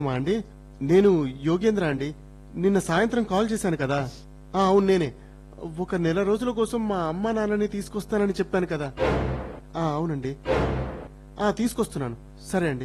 మా అండి నేను యోగేంద్ర అండి నిన్న సాయంత్రం కాల్ చేశాను కదా ఆ అవును నేనే ఒక నెల రోజుల కోసం మా అమ్మ నాన్నని తీసుకొస్తానని చెప్పాను కదా ఆ అవునండి ఆ తీసుకొస్తున్నాను సరే అండి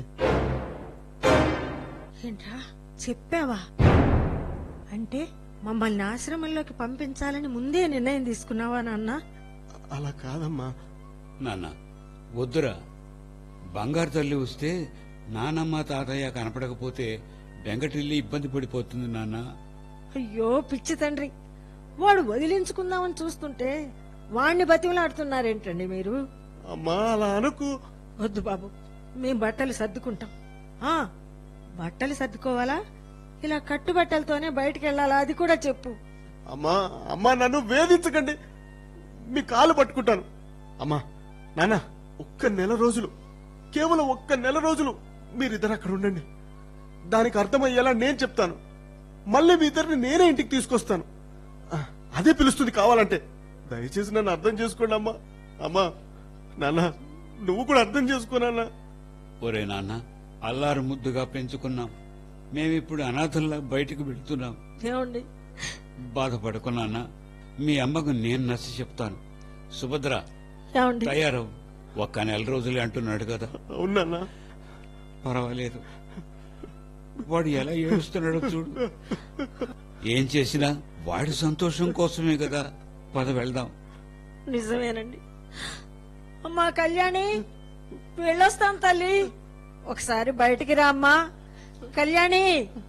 ఏంట్రా చెప్పావా అంటే మమ్మల్ని ఆశ్రమంలోకి పంపించాలని ముందే నిర్ణయం తీసుకున్నావా నాన్న అలా కాదమ్మా నాన్న వద్దురా బంగారు తల్లి వస్తే నానమ్మ తాతయ్య కనపడకపోతే వెంకటిల్లి ఇబ్బంది పడిపోతుంది నాన్న అయ్యో పిచ్చి తండ్రి వాడు వదిలించుకుందామని చూస్తుంటే వాణ్ణి బతిమలాడుతున్నారేంటండి మీరు అమ్మా అలా అనుకు వద్దు బాబు మేం బట్టలు సర్దుకుంటాం ఆ బట్టలు సర్దుకోవాలా ఇలా కట్టుబట్టలతోనే బయటికి వెళ్ళాలా అది కూడా చెప్పు అమ్మా అమ్మా నన్ను వేధించకండి మీ కాలు పట్టుకుంటాను అమ్మా నాన్న ఒక్క నెల రోజులు కేవలం ఒక్క నెల రోజులు మీరిద్దరు అక్కడ ఉండండి దానికి అర్థమయ్యేలా నేను చెప్తాను మళ్ళీ మీ ఇద్దరిని నేనే ఇంటికి తీసుకొస్తాను ఆ, అదే పిలుస్తుంది కావాలంటే దయచేసి నన్ను అర్థం చేసుకోండి అమ్మా అమ్మా నాన్న నువ్వు కూడా అర్థం చేసుకోనన్నా ఒరే నాన్న అల్లారు ముద్దుగా పెంచుకున్నాం మేమిప్పుడు అనాథల్లా బయటకు వెళ్తున్నాం ఏమండి బాధపడకు నాన్న మీ అమ్మకు నేను నచ్చ చెప్తాను సుభద్ర ఏమండి తయారవు ఒక్క నెల రోజులే అంటున్నాడు కదా అవునన్నా పర్వాలేదు వాడు ఎలా ఏడుస్తున్నాడో చూడు ఏం చేసినా వాడి సంతోషం కోసమే కదా పద వెళ్దాం నిజమేనండి అమ్మా కళ్యాణి వెళ్ళొస్తాం తల్లి ఒకసారి బయటికి రా అమ్మా కళ్యాణి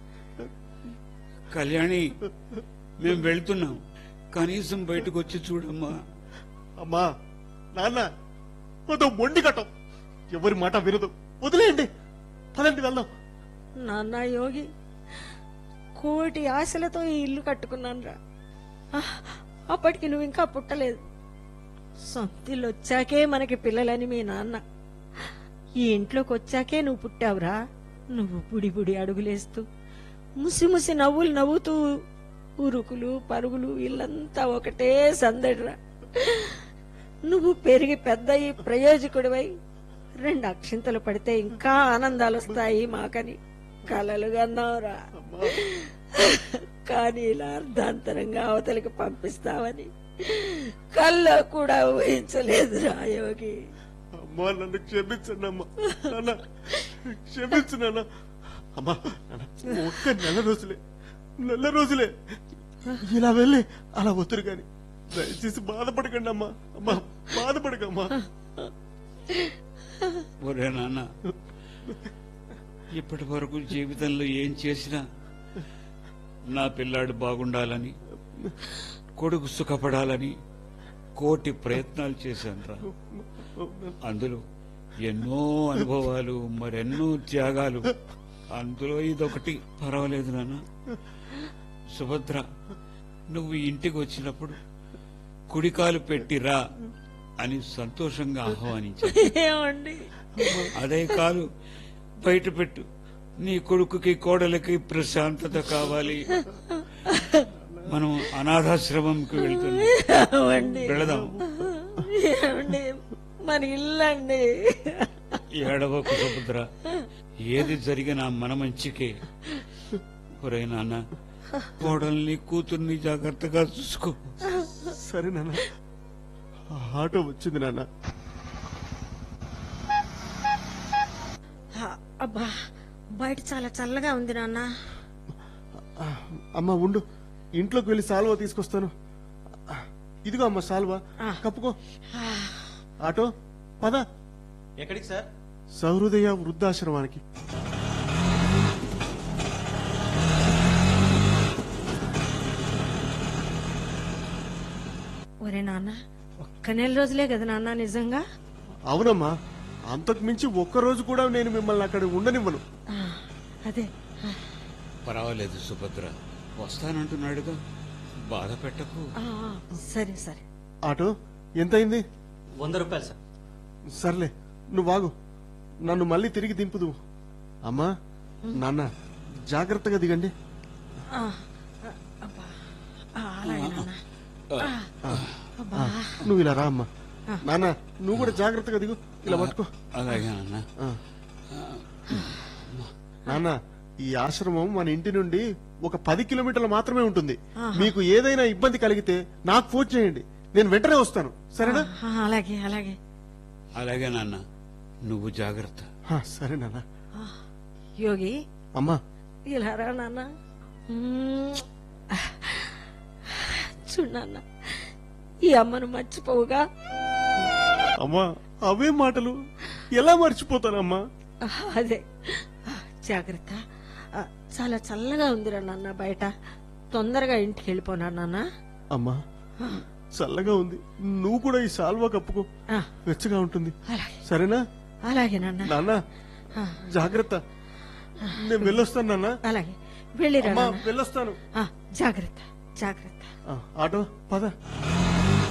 కళ్యాణి మేం వెళ్తున్నాం కనీసం బయటకు వచ్చి చూడమ్మా అమ్మా నాన్న అదో మొండి కట్టం ఎవరి మాట వినదు వదిలేయండి పదండి వెళ్దాం నాన్న యోగి కోటి ఆశలతో ఈ ఇల్లు కట్టుకున్నాను రా అప్పటికి నువ్వు ఇంకా పుట్టలేదు సొంతిల్లు వచ్చాకే మనకి పిల్లలని మీ నాన్న ఈ ఇంట్లోకి వచ్చాకే నువ్వు పుట్టావురా నువ్వు బుడి బుడి అడుగులేస్తూ ముసి ముసి నవ్వులు నవ్వుతూ ఉరుకులు పరుగులు ఇల్లంతా ఒకటే సందడిరా నువ్వు పెరిగి పెద్దయి ప్రయోజకుడివై రెండు అక్షింతలు పడితే ఇంకా ఆనందాలు వస్తాయి మాకని కలలు కన్నావురా కానీ ఇలా అర్ధాంతరంగా అవతలికి పంపిస్తావని కల్లో కూడా ఊహించలేదురా యోగి అమ్మా నన్ను క్షమించండి అమ్మా నాన్న క్షమించు నాన్న అమ్మా నాన్న ఒక్క నెల రోజులే నెల రోజులే ఇలా వెళ్ళి అలా వద్దురు గాని దయచేసి బాధపడకండి అమ్మా అమ్మా బాధపడకమ్మా ఒరే నాన్న ఇప్పటి వరకు జీవితంలో ఏం చేసినా నా పిల్లాడు బాగుండాలని కొడుకు సుఖపడాలని కోటి ప్రయత్నాలు చేశాను రా అందులో ఎన్నో అనుభవాలు మరెన్నో త్యాగాలు అందులో ఇదొకటి పర్వాలేదు నాన్న సుభద్ర నువ్వు ఇంటికి వచ్చినప్పుడు కుడికాలు పెట్టిరా అని సంతోషంగా ఆహ్వానించాను ఏమండి అదే కాదు బయట పెట్టు నీ కొడుకుకి కోడలికి ప్రశాంతత కావాలి మనం అనాథాశ్రమంకి వెళ్తున్నాం ఏమండి వెళదాం ఏమండి మన ఇల్లండి ఏడవకు సుభద్ర ఏది జరిగినా మన మంచికే ఒరే నాన్న కోడల్ని కూతుర్ని జాగ్రత్తగా చూసుకో సరే నాన్న ఆ ఆటో వచ్చింది నాన్న ఆ, అబ్బా బయట చాలా చల్లగా ఉంది నాన్న ఆ, అమ్మా ఉండు ఇంట్లోకి వెళ్ళి సాల్వా తీసుకొస్తాను ఆ, ఇదిగో అమ్మ సాల్వా ఆ. కప్పుకో ఆటో పద ఎక్కడికి సార్ సహృదయ వృద్ధాశ్రమానికి ఒరే నాన్న ఒక్క నెల రోజులే కదా నాన్న నిజంగా అవునమ్మా అంతకు మించి ఒక్క రోజు కూడా నేను మిమ్మల్ని అక్కడ ఉండనివ్వను ఆ, అదే ఆ, పర్వాలేదు సుభద్ర వస్తానంటున్నాడుగా బాధ పెట్టకు ఆ, సరే సరే ఆటో ఎంతయింది వంద రూపాయలు సార్ సర్లే నువ్వు ఆగు నన్ను మళ్ళీ తిరిగి దింపుదు అమ్మా నాన్న జాగ్రత్తగా దిగండి ఆ, ఆ, అబ్బా ఆ, అలాగే నాన్న ఆ, నువ్వు ఇలా రా అమ్మా నాన్న నువ్వు కూడా జాగ్రత్తగా దిగు ఇలా పట్టుకో అలాగే నాన్న ఆ. నాన్న ఈ ఆశ్రమం మన ఇంటి నుండి ఒక పది కిలోమీటర్లు మాత్రమే ఉంటుంది ఆహా. మీకు ఏదైనా ఇబ్బంది కలిగితే నాకు ఫోన్ చేయండి నేను వెంటనే వస్తాను సరేనా ఆ, అలాగే అలాగే అలాగే నాన్న నువ్వు జాగ్రత్త హా, సరే నాన్న యోగి అమ్మా ఇలా రా నాన్న మ్మ్. చూడు నాన్న ఈ అమ్మను మర్చిపోవుగా అమ్మా అవే మాటలు ఎలా మర్చిపోతానమ్మా అదే జాగ్రత్త ఆ, చాలా చల్లగా ఉందిరా నాన్న బయట తొందరగా ఇంటికి వెళ్ళిపోనా నాన్న అమ్మా చల్లగా ఉంది నువ్వు కూడా ఈ సాల్వా కప్పుకో ఆ, వెచ్చగా ఉంటుంది అలాగే సరేనా అలాగే నాన్న నాన్న ఆ, జాగ్రత్త నేను వెళ్ళొస్తాను నాన్న అలాగే వెళ్ళిరా అమ్మా నాన్న వెళ్ళొస్తాను ఆ, జాగ్రత్త జాగ్రత్త ఆ, ఆటో పద